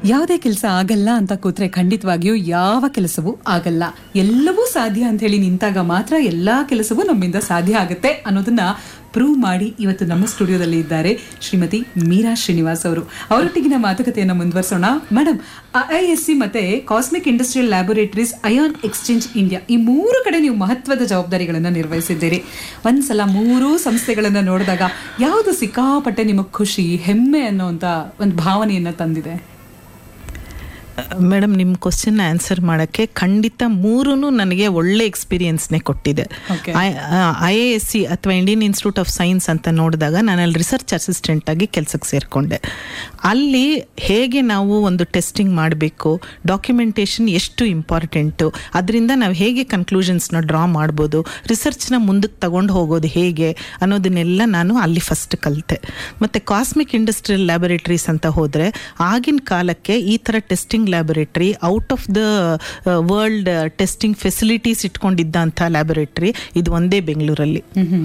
ಯಾವುದೇ ಕೆಲಸ ಆಗಲ್ಲ ಅಂತ ಕೂತ್ರೆ ಖಂಡಿತವಾಗಿಯೂ ಯಾವ ಕೆಲಸವೂ ಆಗಲ್ಲ ಎಲ್ಲವೂ ಸಾಧ್ಯ ಅಂತ ಹೇಳಿ ನಿಂತಾಗ ಮಾತ್ರ ಎಲ್ಲಾ ಕೆಲಸವೂ ನಮ್ಮಿಂದ ಸಾಧ್ಯ ಆಗುತ್ತೆ ಅನ್ನೋದನ್ನ ಪ್ರೂವ್ ಮಾಡಿ ಇವತ್ತು ನಮ್ಮ ಸ್ಟುಡಿಯೋದಲ್ಲಿ ಇದ್ದಾರೆ ಶ್ರೀಮತಿ ಮೀರಾ ಶ್ರೀನಿವಾಸ್ ಅವರು ಅವರೊಟ್ಟಿಗಿನ ಮಾತುಕತೆಯನ್ನು ಮುಂದುವರಿಸೋಣ ಮೇಡಮ್ ಐ ಎಸ್ ಸಿ ಮತ್ತೆ cosmic industrial laboratories ion exchange India ಈ ಮೂರು ಕಡೆ ನೀವು ಮಹತ್ವದ ಜವಾಬ್ದಾರಿಗಳನ್ನು ನಿರ್ವಹಿಸಿದ್ದೀರಿ ಒಂದ್ಸಲ ಮೂರೂ ಸಂಸ್ಥೆಗಳನ್ನ ನೋಡಿದಾಗ ಯಾವುದು ಸಿಕ್ಕಾಪಟ್ಟೆ ನಿಮಗೆ ಖುಷಿ ಹೆಮ್ಮೆ ಅನ್ನೋಂಥ ಒಂದು ಭಾವನೆಯನ್ನ ತಂದಿದೆ ಮೇಡಮ್ ನಿಮ್ಮ ಕ್ವಶನ್ ಆನ್ಸರ್ ಮಾಡೋಕ್ಕೆ ಖಂಡಿತ ಮೂರೂ ನನಗೆ ಒಳ್ಳೆ ಎಕ್ಸ್ಪೀರಿಯನ್ಸ್ನೇ ಕೊಟ್ಟಿದೆ Okay. I A S C ಅಥವಾ ಇಂಡಿಯನ್ ಇನ್ಸ್ಟಿಟ್ಯೂಟ್ ಆಫ್ ಸೈನ್ಸ್ ಅಂತ ನೋಡಿದಾಗ ನಾನು ಅಲ್ಲಿ ರಿಸರ್ಚ್ ಅಸಿಸ್ಟೆಂಟ್ ಆಗಿ ಕೆಲಸಕ್ಕೆ ಸೇರಿಕೊಂಡೆ ಅಲ್ಲಿ ಹೇಗೆ ನಾವು ಒಂದು ಟೆಸ್ಟಿಂಗ್ ಮಾಡಬೇಕು ಡಾಕ್ಯುಮೆಂಟೇಷನ್ ಎಷ್ಟು ಇಂಪಾರ್ಟೆಂಟು ಅದರಿಂದ ನಾವು ಹೇಗೆ ಕನ್ಕ್ಲೂಷನ್ಸ್ನ ಡ್ರಾ ಮಾಡ್ಬೋದು ರಿಸರ್ಚ್ನ ಮುಂದಕ್ಕೆ ತಗೊಂಡು ಹೋಗೋದು ಹೇಗೆ ಅನ್ನೋದನ್ನೆಲ್ಲ ನಾನು ಅಲ್ಲಿ ಫಸ್ಟ್ ಕಲಿತೆ ಮತ್ತು ಕಾಸ್ಮಿಕ್ ಇಂಡಸ್ಟ್ರಿಯಲ್ ಲ್ಯಾಬೊರೇಟರೀಸ್ ಅಂತ ಹೋದರೆ ಆಗಿನ ಕಾಲಕ್ಕೆ ಈ ಥರ testing laboratory out of the world testing facilities ಇಟ್ಕೊಂಡಿದ್ದಂಥ ಲ್ಯಾಬೊರೇಟರಿ ಇದು ಒಂದೇ ಬೆಂಗಳೂರಲ್ಲಿ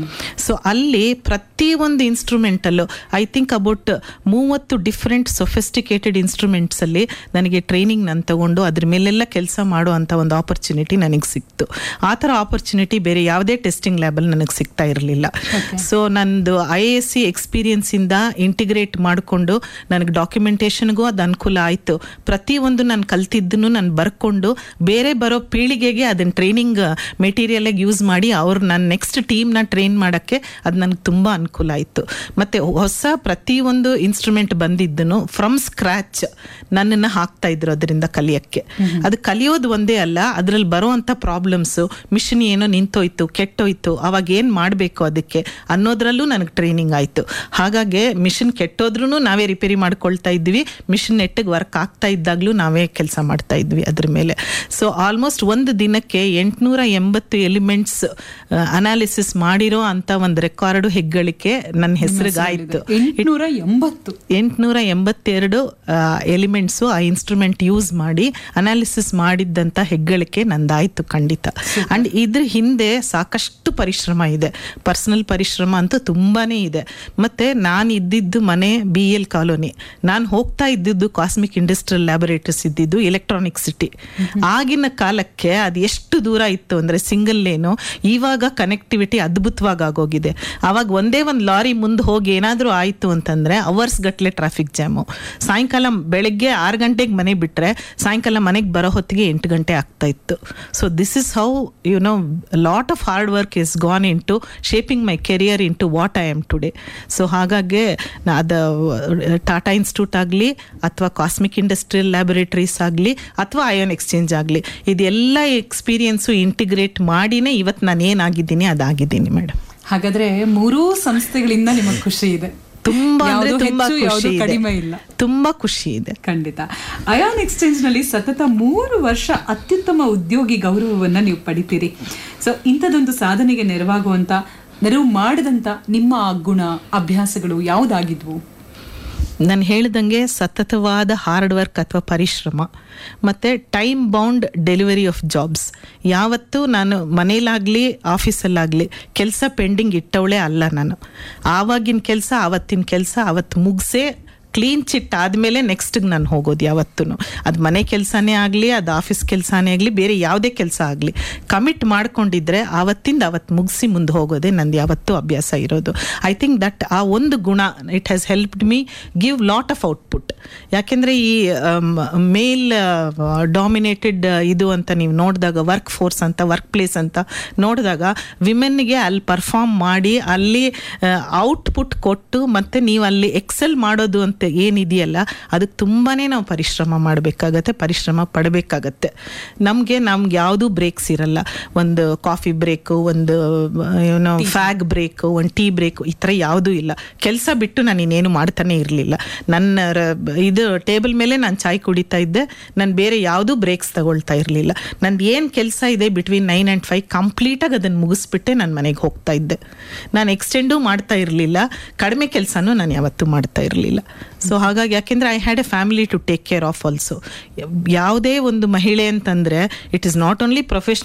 ಸೊ ಅಲ್ಲಿ ಪ್ರತಿಯೊಂದು ಇನ್ಸ್ಟ್ರೂಮೆಂಟಲ್ಲೂ ಐ ಥಿಂಕ್ ಅಬೌಟ್ ಮೂವತ್ತು ಡಿಫ್ರೆಂಟ್ ಸೊಫಿಸ್ಟಿಕೇಟೆಡ್ ಇನ್ಸ್ಟ್ರೂಮೆಂಟ್ಸಲ್ಲಿ ನನಗೆ ಟ್ರೈನಿಂಗ್ ನಾನು ತಗೊಂಡು ಅದ್ರ ಮೇಲೆಲ್ಲ ಕೆಲಸ ಮಾಡೋ ಅಂಥ ಒಂದು ಆಪರ್ಚುನಿಟಿ ನನಗೆ ಸಿಕ್ತು ಆ ಥರ ಆಪರ್ಚುನಿಟಿ ಬೇರೆ ಯಾವುದೇ ಟೆಸ್ಟಿಂಗ್ ಲ್ಯಾಬಲ್ಲಿ ನನಗೆ ಸಿಗ್ತಾ ಇರಲಿಲ್ಲ ಸೊ ನಂದು ಐ ಎ ಎಸ್ ಸಿ ಎಕ್ಸ್ಪೀರಿಯನ್ಸಿಂದ ಇಂಟಿಗ್ರೇಟ್ ಮಾಡಿಕೊಂಡು ನನಗೆ ಡಾಕ್ಯುಮೆಂಟೇಷನ್ಗೂ ಅದು ಅನುಕೂಲ ಆಯಿತು ಪ್ರತಿಯೊಂದು ನಾನು ಕಲ್ತಿದ್ದನ್ನು ನಾನು ಬರ್ಕೊಂಡು ಬೇರೆ ಬರೋ ಪೀಳಿಗೆಗೆ ಅದನ್ನ ಟ್ರೈನಿಂಗ್ ಮೆಟೀರಿಯಲಾಗಿ ಯೂಸ್ ಮಾಡಿ ಅವ್ರು ನಾನು ನೆಕ್ಸ್ಟ್ ಟೀಮ್ನ ಟ್ರೈನ್ ಮಾಡೋಕ್ಕೆ ಅದು ನನಗೆ ತುಂಬ ಅನುಕೂಲ ಆಯಿತು ಮತ್ತು ಹೊಸ ಪ್ರತಿಯೊಂದು ಇನ್ಸ್ಟ್ರೂಮೆಂಟ್ ಬಂದಿದ್ದನು ಫ್ರಮ್ ಸ್ಕ್ರ್ಯಾಚ್ ನನ್ನನ್ನು ಹಾಕ್ತಾ ಇದ್ರು ಅದರಿಂದ ಕಲಿಯೋಕ್ಕೆ ಅದು ಕಲಿಯೋದು ಒಂದೇ ಅಲ್ಲ ಅದರಲ್ಲಿ ಬರುವಂಥ ಪ್ರಾಬ್ಲಮ್ಸು ಮಿಷಿನ್ ಏನೋ ನಿಂತೋಯ್ತು ಕೆಟ್ಟೋಯ್ತು ಅವಾಗ ಏನು ಮಾಡಬೇಕು ಅದಕ್ಕೆ ಅನ್ನೋದ್ರಲ್ಲೂ ನನಗೆ ಟ್ರೈನಿಂಗ್ ಆಯಿತು ಹಾಗಾಗಿ ಮಿಷಿನ್ ಕೆಟ್ಟೋದ್ರೂ ನಾವೇ ರಿಪೇರಿ ಮಾಡ್ಕೊಳ್ತಾ ಇದ್ವಿ ಮಿಷಿನ್ ನೆಟ್ಟಿಗೆ ವರ್ಕ್ ಆಗ್ತಾ ಇದ್ದಾಗಲೂ ನಾವೇ ಕೆಲಸ ಮಾಡ್ತಾ ಇದ್ವಿ ಅದ್ರ ಮೇಲೆ ಸೊ ಆಲ್ಮೋಸ್ಟ್ ಒಂದು ದಿನಕ್ಕೆ ಎಂಟುನೂರ ಎಂಬತ್ತು ಎಲಿಮೆಂಟ್ಸ್ ಅನಾಲಿಸಿಸ್ ಮಾಡಿರೋ ಅಂತ ಒಂದು ರೆಕಾರ್ಡು ಹೆಗ್ಗಳಿಕೆ ನನ್ನ ಹೆಸರಿಗಾಯಿತು ಎಂಟುನೂರ ಎಂಬತ್ತು ಎಂಟುನೂರ ಎಂಬತ್ತೆರಡು ಎಲಿಮೆಂಟ್ಸು ಆ ಇನ್ಸ್ಟ್ರೂಮೆಂಟ್ ಯೂಸ್ ಮಾಡಿ ಅನಾಲಿಸಿಸ್ ಮಾಡಿದ್ದಂಥ ಹೆಗ್ಗಳಿಕೆ ನಂದಾಯಿತು ಖಂಡಿತ ಆ್ಯಂಡ್ ಇದ್ರ ಹಿಂದೆ ಸಾಕಷ್ಟು ಪರಿಶ್ರಮ ಇದೆ ಪರ್ಸನಲ್ ಪರಿಶ್ರಮ ಅಂತೂ ತುಂಬಾ ಇದೆ ಮತ್ತು ನಾನು ಇದ್ದಿದ್ದು ಮನೆ ಬಿ ಎಲ್ ಕಾಲೋನಿ ನಾನು ಹೋಗ್ತಾ ಇದ್ದಿದ್ದು ಕಾಸ್ಮಿಕ್ ಇಂಡಸ್ಟ್ರಿಯಲ್ ಲ್ಯಾಬೊರೇಟರೀಸ್ ಇದ್ದಿದ್ದು ಎಲೆಕ್ಟ್ರಾನಿಕ್ ಸಿಟಿ ಆಗಿನ ಕಾಲಕ್ಕೆ ಅದು ಎಷ್ಟು ದೂರ ಇತ್ತು ಅಂದರೆ ಸಿಂಗಲ್ ಲೇನು ಇವಾಗ ಕನೆಕ್ಟಿವಿಟಿ ಅದ್ಭುತವಾಗಿ ಆಗೋಗಿದೆ ಆವಾಗ ಒಂದೇ ಒಂದು ಲಾರಿ ಮುಂದೆ ಹೋಗಿ ಏನಾದರೂ ಆಯಿತು ಅಂತಂದರೆ ಅವರ್ಸ್ ಗಟ್ಟಲೆ ಟ್ರಾಫಿಕ್ ಜಾಮು ಸಾಯಂಕಾಲ ಬೆಳಗ್ಗೆ ಆರು ಗಂಟೆಗೆ ಮನೆ ಬಿಟ್ಟರೆ ಸಾಯಂಕಾಲ ಮನೆಗೆ ಬರೋ ಹೊತ್ತಿಗೆ ಎಂಟು ಗಂಟೆ ಆಗ್ತಾ ಇತ್ತು so this is how you know lot of hard work is gone into shaping my career into what I am today so ಹಾಗಾಗಿ ನಾ- ಅದು ಟಾಟಾ ಇನ್ಸ್ಟಿಟ್ಯೂಟ್ ಆಗಲಿ ಅಥವಾ ಕಾಸ್ಮಿಕ್ ಇಂಡಸ್ಟ್ರಿಯಲ್ ಲ್ಯಾಬೊರೇಟರೀಸ್ ಆಗಲಿ ಅಥವಾ ಅಯೋನ್ ಎಕ್ಸ್ಚೇಂಜ್ ಆಗಲಿ ಇದೆಲ್ಲ ಎಕ್ಸ್ಪೀರಿಯನ್ಸು ಇಂಟಿಗ್ರೇಟ್ ಮಾಡಿನೇ ಇವತ್ತು ನಾನು ಏನಾಗಿದ್ದೀನಿ ಅದಾಗಿದ್ದೀನಿ ಮೇಡಮ್ ಹಾಗಾದ್ರೆ ಮೂರೂ ಸಂಸ್ಥೆಗಳಿಂದ ನಿಮಗೆ ಖುಷಿ ಇದೆ ತುಂಬಾ ಅಂದ್ರೆ ಯಾವ್ದು ತುಂಬಾ ಹೆಚ್ಚು, ಯಾವ್ದು ಖುಷಿ ಕಡಿಮೆ ಇದೆ ಇಲ್ಲ ತುಂಬಾ ಖುಷಿ ಇದೆ ಖಂಡಿತ ಅಯಾನ್ ಎಕ್ಸ್ಚೇಂಜ್ ನಲ್ಲಿ ಸತತ ಮೂರು ವರ್ಷ ಅತ್ಯುತ್ತಮ ಉದ್ಯೋಗಿ ಗೌರವವನ್ನ ನೀವು ಪಡಿತೀರಿ ಸೊ ಇಂಥದೊಂದು ಸಾಧನೆಗೆ ನೆರವಾಗುವಂತ ನೆರವು ಮಾಡದಂತ ನಿಮ್ಮ ಆ ಗುಣ ಅಭ್ಯಾಸಗಳು ಯಾವುದಾಗಿದ್ವು ನಾನು ಹೇಳ್ದಂಗೆ ಸತತವಾದ ಹಾರ್ಡ್ ವರ್ಕ್ ಅಥವಾ ಪರಿಶ್ರಮ ಮತ್ತು time bound delivery of jobs ಯಾವತ್ತೂ ನಾನು ಮನೇಲಾಗಲಿ ಆಫೀಸಲ್ಲಾಗಲಿ ಕೆಲಸ ಪೆಂಡಿಂಗ್ ಇಟ್ಟವಳೇ ಅಲ್ಲ ನಾನು ಆವಾಗಿನ ಕೆಲಸ ಆವತ್ತಿನ ಕೆಲಸ ಅವತ್ತು ಮುಗಿಸೇ ಕ್ಲೀನ್ ಚಿಟ್ ಆದಮೇಲೆ ನೆಕ್ಸ್ಟಿಗೆ ನಾನು ಹೋಗೋದು ಯಾವತ್ತೂ ಅದು ಮನೆ ಕೆಲಸನೇ ಆಗಲಿ ಅದು ಆಫೀಸ್ ಕೆಲಸನೇ ಆಗಲಿ ಬೇರೆ ಯಾವುದೇ ಕೆಲಸ ಆಗಲಿ ಕಮಿಟ್ ಮಾಡ್ಕೊಂಡಿದ್ರೆ ಆವತ್ತಿಂದ ಅವತ್ತು ಮುಗಿಸಿ ಮುಂದೆ ಹೋಗೋದೇ ನಂದು ಯಾವತ್ತೂ ಅಭ್ಯಾಸ ಇರೋದು ಐ ಥಿಂಕ್ ದಟ್ ಆ ಒಂದು ಗುಣ it has helped me give lot of output ಯಾಕೆಂದರೆ ಈ ಮೇಲ್ ಡಾಮಿನೇಟೆಡ್ ಇದು ಅಂತ ನೀವು ನೋಡಿದಾಗ ವರ್ಕ್ ಫೋರ್ಸ್ ಅಂತ ವರ್ಕ್ ಪ್ಲೇಸ್ ಅಂತ ನೋಡಿದಾಗ ವಿಮೆನ್ಗೆ ಅಲ್ಲಿ ಪರ್ಫಾರ್ಮ್ ಮಾಡಿ ಅಲ್ಲಿ ಔಟ್ಪುಟ್ ಕೊಟ್ಟು ಮತ್ತು ನೀವು ಅಲ್ಲಿ ಎಕ್ಸೆಲ್ ಮಾಡೋದು ಅಂತ ಏನಿದೆಯಲ್ಲ ಅದಕ್ಕೆ ತುಂಬಾ ನಾವು ಪರಿಶ್ರಮ ಮಾಡಬೇಕಾಗತ್ತೆ ಪರಿಶ್ರಮ ಪಡಬೇಕಾಗತ್ತೆ ನಮಗೆ ನಮ್ಗೆ ಯಾವುದೂ ಬ್ರೇಕ್ಸ್ ಇರಲ್ಲ ಒಂದು ಕಾಫಿ ಬ್ರೇಕು ಒಂದು ಏನೋ ಫ್ಯಾಗ್ ಬ್ರೇಕು ಒಂದು ಟೀ ಬ್ರೇಕು ಈ ಥರ ಯಾವುದೂ ಇಲ್ಲ ಕೆಲಸ ಬಿಟ್ಟು ನಾನು ಇನ್ನೇನು ಮಾಡ್ತಾನೆ ಇರಲಿಲ್ಲ ನನ್ನ ರ- ಇದು ಟೇಬಲ್ ಮೇಲೆ ನಾನು ಚಾಯ್ ಕುಡಿತಾ ಇದ್ದೆ ನಾನು ಬೇರೆ ಯಾವುದೂ ಬ್ರೇಕ್ಸ್ ತಗೊಳ್ತಾ ಇರಲಿಲ್ಲ ನಂದು ಏನು ಕೆಲಸ ಇದೆ ಬಿಟ್ವೀನ್ ನೈನ್ ಆ್ಯಂಡ್ ಫೈವ್ ಕಂಪ್ಲೀಟಾಗಿ ಅದನ್ನು ಮುಗಿಸ್ಬಿಟ್ಟೆ ನಾನು ಮನೆಗೆ ಹೋಗ್ತಾ ಇದ್ದೆ ನಾನು ಎಕ್ಸ್ಟೆಂಡೂ ಮಾಡ್ತಾ ಇರಲಿಲ್ಲ ಕಡಿಮೆ ಕೆಲಸನೂ ನಾನು ಯಾವತ್ತೂ ಮಾಡ್ತಾ ಇರಲಿಲ್ಲ ಸೊ ಹಾಗಾಗಿ ಯಾಕೆಂದರೆ I had a family to take care of also ಯಾವುದೇ ಒಂದು ಮಹಿಳೆ ಅಂತಂದರೆ it is not only professional